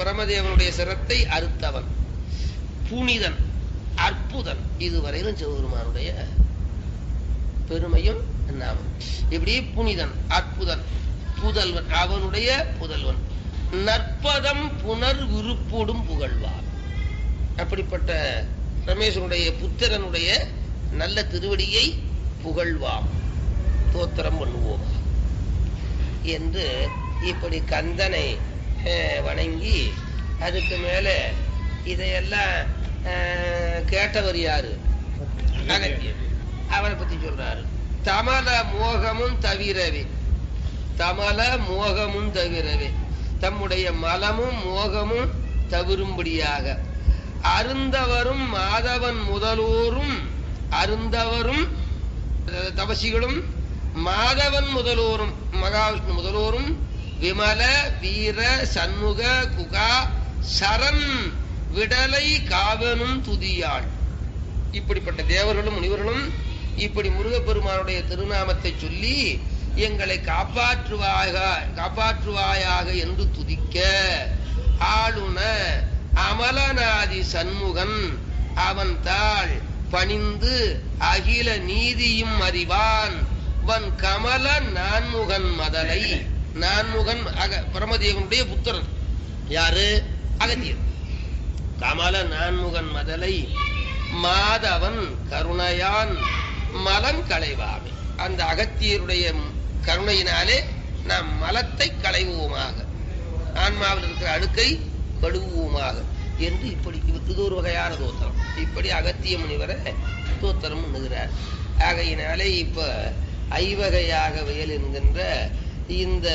பிரமதேவனுடைய சிரத்தை அறுத்தவன் புனிதன் அற்புதன் இதுவரையிலும் சிவபெருமானுடைய பெருமையும் நாமம் இப்படி புனிதன் அற்புதன் புதல்வன் அவனுடைய புதல்வன் நற்பதம் புனர் விருப்போடும் புகழ்வார் அப்படிப்பட்ட ரமேசனுடைய புத்திரனுடைய நல்ல திருவடியை புகழ்வாம் தோத்திரம் பண்ணுவோம் என்று இப்படி கந்தனை அஹ், வணங்கி அதுக்கு மேல இதையெல்லாம் அஹ், கேட்டவர் யாரு அகத்தியர் அவரை பத்தி சொல்றாரு தமல மோகமும் தவிரவே தமல மோகமும் தவிரவே தம்முடைய மலமும் மோகமும் தவிரும்படியாக அருந்தவரும் மாதவன் முதலோரும் அருந்தவரும் அஹ், தபசிகளும் மாதவன் முதலோரும் மகாவிஷ்ணு முதலோரும் விமல வீர சண்முக குகா சரண் விடலை காவனும் துதியாள் இப்படிப்பட்ட தேவர்களும் முனிவர்களும் இப்படி முருகப்பெருமானுடைய திருநாமத்தை சொல்லி எங்களை காப்பாற்றுவாயாக காப்பாற்றுவாயாக என்று துதிக்க ஆளுன அமலநாதி சண்முகன் அவன் தாள் பணிந்து அகில நீதியும் அறிவான் வன் கமல நான்முகன் மதலை நான்முகன் அக பிரமதேவனுடைய புத்திரன் யாரு அகத்தியர் கமல நான்முகன் மதலை மாதவன் கருணையான் மலம் களைவாமே அந்த அகத்தியருடைய கருணையினாலே நாம் மலத்தை களைவோமாக ஆன்மாவில் இருக்கிற அழுக்கை கழுவுவோமாக என்று இப்படி இது- இது ஒரு வகையான தோத்திரம் இப்படி அகத்திய முனிவரை தோத்திரம் பண்ணுகிறார் ஆகையினாலே இப்ப ஐவகையாக வியல் என்கின்ற இந்த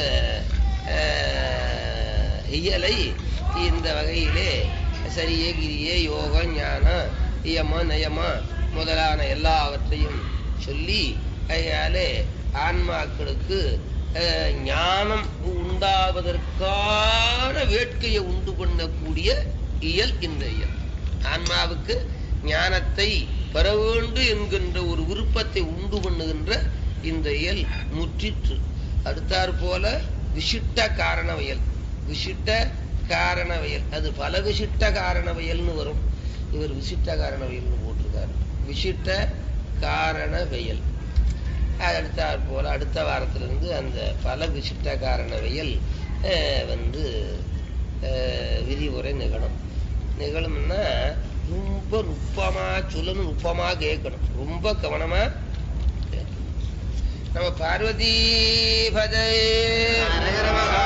அஹ், இயலை இந்த வகையிலே சரியே கிரியே யோகம் ஞானம் இயம நயம முதலான எல்லாவற்றையும் சொல்லி அதனாலே ஆன்மாக்களுக்கு அஹ், ஞானம் உண்டாவதற்கான வேட்கையை உண்டு பண்ணக்கூடிய இயல் இந்த இயல் ஆன்மாவுக்கு ஞானத்தை பெற வேண்டும் என்கின்ற ஒரு விருப்பத்தை உண்டு பண்ணுகின்ற இந்த இயல் முற்றிற்று அடுத்தாற் போல விசிட்ட காரணவயல் விசிட்ட காரணவயல் அது பல விசிட்ட காரணவயல்னு வரும் இவர் விசிட்ட காரணவயல்னு போட்டிருக்காரு விசிட்ட காரணவயல் அது அடுத்தாற் போல அடுத்த வாரத்திலிருந்து அந்த பல விசிட்ட காரணவியல் அஹ், வந்து அஹ், விரிவுரை நிகழும் நிகழும்னா ரொம்ப நுட்பமா சொல்லணும் நுட்பமா கேட்கணும் ரொம்ப கவனமா கேட்கணும். நம்ம பார்வதி பதே